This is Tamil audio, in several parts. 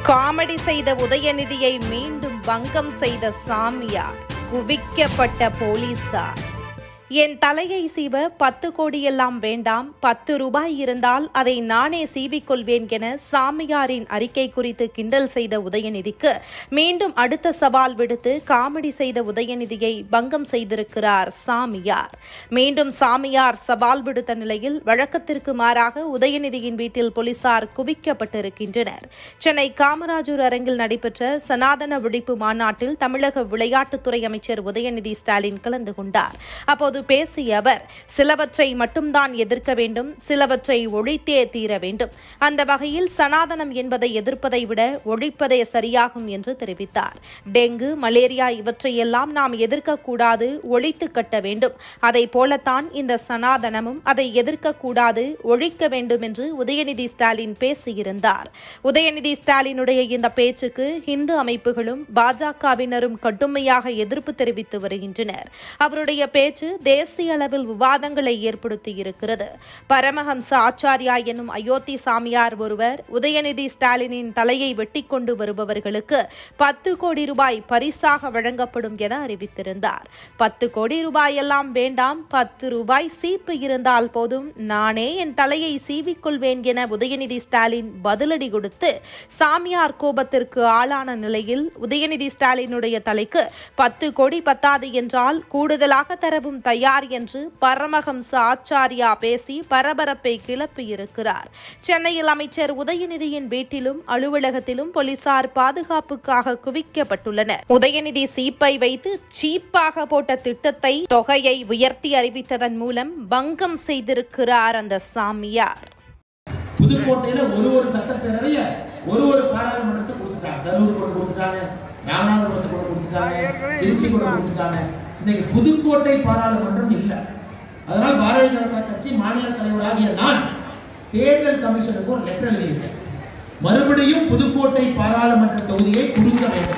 காமெடி செய்த உதயநிதியை மீண்டும் பங்கம் செய்த சாமியார் குவிக்கப்பட்ட போலீசார் என் தலையை சீவ பத்து கோடியெல்லாம் வேண்டாம் பத்து ரூபாய் இருந்தால் அதை நானே சீவிக்கொள்வேன் என சாமியாரின் அறிக்கை குறித்து கிண்டல் செய்த உதயநிதிக்கு மீண்டும் அடுத்த சவால் விடுத்து காமெடி செய்த உதயநிதியை பங்கம் செய்திருக்கிறார் சாமியார் மீண்டும் சாமியார் சவால் விடுத்த நிலையில் வழக்கத்திற்கு மாறாக உதயநிதியின் வீட்டில் போலீசார் குவிக்கப்பட்டிருக்கின்றனர் சென்னை காமராஜூர் அரங்கில் நடைபெற்ற சனாதன விழிப்பு மாநாட்டில் தமிழக விளையாட்டுத்துறை அமைச்சர் உதயநிதி ஸ்டாலின் கலந்து கொண்டார் அப்போது பேசிய அவர் சிலவற்றை மட்டும்தான் எதிர்க்க வேண்டும் சிலவற்றை ஒழித்தே தீர வேண்டும் அந்த வகையில் சனாதனம் என்பதை எதிர்ப்பதை விட ஒழிப்பதே சரியாகும் என்று தெரிவித்தார் டெங்கு மலேரியா இவற்றையெல்லாம் நாம் எதிர்க்கக்கூடாது ஒழித்து கட்ட வேண்டும் அதை போலத்தான் இந்த சனாதனமும் அதை எதிர்க்கக்கூடாது ஒழிக்க வேண்டும் என்று உதயநிதி ஸ்டாலின் பேசியிருந்தார் உதயநிதி ஸ்டாலினுடைய இந்த பேச்சுக்கு இந்து அமைப்புகளும் பாஜகவினரும் கடுமையாக எதிர்ப்பு தெரிவித்து வருகின்றனர் அவருடைய பேச்சு தேசிய அளவில் விவாதங்களை ஏற்படுத்தி இருக்கிறது பரமஹம்ச ஆச்சாரியா என்னும் அயோத்தி சாமியார் ஒருவர் உதயநிதி ஸ்டாலினின் தலையை வெட்டிக் கொண்டு வருபவர்களுக்கு பத்து கோடி ரூபாய் பரிசாக வழங்கப்படும் என அறிவித்திருந்தார் பத்து கோடி ரூபாய் எல்லாம் வேண்டாம் பத்து ரூபாய் சீப்பு இருந்தால் போதும் நானே என் தலையை சீவிக்கொள்வேன் என உதயநிதி ஸ்டாலின் பதிலடி கொடுத்து சாமியார் கோபத்திற்கு ஆளான நிலையில் உதயநிதி ஸ்டாலினுடைய தலைக்கு பத்து கோடி பத்தாது என்றால் கூடுதலாக தரவும் தயார் என்று பரமஹம்ச ஆச்சாரியா பேசி பரபரப்பை கிளப்பியிருக்கிறார் சென்னையில் அமைச்சர் உதயநிதியின் வீட்டிலும் அலுவலகத்திலும் போலீசார் பாதுகாப்புக்காக குவிக்கப்பட்டுள்ளனர் உதயநிதி சீப்பை வைத்து சீப்பாக போட்ட திட்டத்தை தொகையை உயர்த்தி அறிவித்ததன் மூலம் பங்கம் செய்திருக்கிறார் அந்த சாமியார் புதுக்கோட்டையில ஒரு ஒரு சட்டப்பேரவைய ஒரு ஒரு பாராளுமன்றத்தை கொடுத்துட்டாங்க கரூர் கொண்டு கொடுத்துட்டாங்க ராமநாதபுரத்தை கொண்டு கொடுத்துட்டாங்க திருச்சி கொண்டு கொடுத்துட்டாங்க இன்னைக்கு புதுக்கோட்டை பாராளுமன்றம் இல்லை அதனால் பாரதிய ஜனதா கட்சி மாநில தலைவராகிய நான் தேர்தல் கமிஷனுக்கு ஒரு லெட்டர் எழுதியிருக்கேன் மறுபடியும் புதுக்கோட்டை பாராளுமன்ற தொகுதியை கொடுக்க வேண்டும்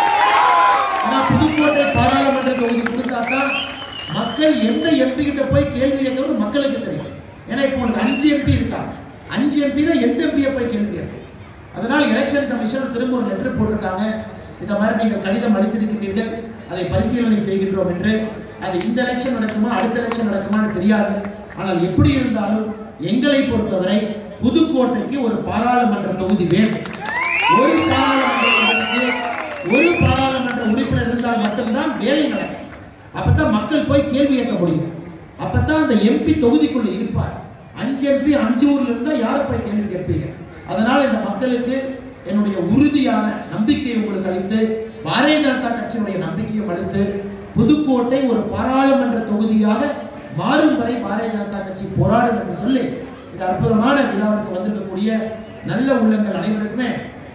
ஆனா புதுக்கோட்டை பாராளுமன்ற தொகுதி கொடுத்தா தான் மக்கள் எந்த எம்பி கிட்ட போய் கேள்வி கேட்கணும் மக்களுக்கு தெரியும் ஏன்னா இப்போ உங்களுக்கு அஞ்சு எம்பி இருக்காங்க அஞ்சு எம்பினா எந்த எம்பியை போய் கேள்வி கேட்கும் அதனால் எலெக்ஷன் கமிஷன் திரும்ப ஒரு லெட்டர் போட்டிருக்காங்க இந்த மாதிரி நீங்கள் கடிதம் அளித்திருக்கின்றீர்கள் அதை பரிசீலனை செய்கின்றோம் என்று அது இந்த எலெக்ஷன் நடக்குமா அடுத்த எலெக்ஷன் நடக்குமான்னு தெரியாது ஆனால் எப்படி இருந்தாலும் எங்களை பொறுத்தவரை புதுக்கோட்டைக்கு ஒரு பாராளுமன்ற தொகுதி வேண்டும் ஒரு பாராளுமன்ற தொகுதிக்கு ஒரு பாராளுமன்ற உறுப்பினர் இருந்தால் மட்டும்தான் வேலை நடக்கும் அப்பதான் மக்கள் போய் கேள்வி கேட்க முடியும் அப்பதான் அந்த எம்பி தொகுதிக்குள்ள இருப்பார் அஞ்சு எம்பி அஞ்சு ஊர்ல இருந்தா யாரை போய் கேள்வி கேட்பீங்க அதனால இந்த மக்களுக்கு என்னுடைய உறுதியான நம்பிக்கையை உங்களுக்கு அளித்து பாரதிய ஜனதா கட்சியினுடைய நம்பிக்கையும் அளித்து புதுக்கோட்டை ஒரு பாராளுமன்ற தொகுதியாக மாறும் வரை பாரதிய ஜனதா கட்சி போராடும் என்று சொல்லி இந்த அற்புதமான விழாவிற்கு வந்திருக்கக்கூடிய நல்ல உள்ளங்கள் அனைவருக்குமே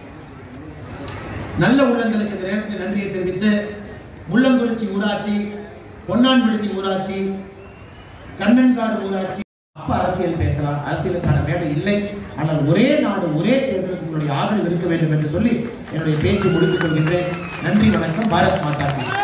நல்ல உள்ளங்களுக்கு இந்த நேரத்தில் நன்றியை தெரிவித்து முள்ளங்குறிச்சி ஊராட்சி பொன்னான் விடுதி ஊராட்சி கண்ணன்காடு ஊராட்சி அப்ப அரசியல் பேசலாம் அரசியலுக்கான மேடை இல்லை ஆனால் ஒரே நாடு ஒரே தேர்தலுக்கு உங்களுடைய ஆதரவு இருக்க வேண்டும் என்று சொல்லி என்னுடைய பேச்சை முடித்துக் கொள்கின்றேன் நன்றி வணக்கம் பாரத் மாதா கி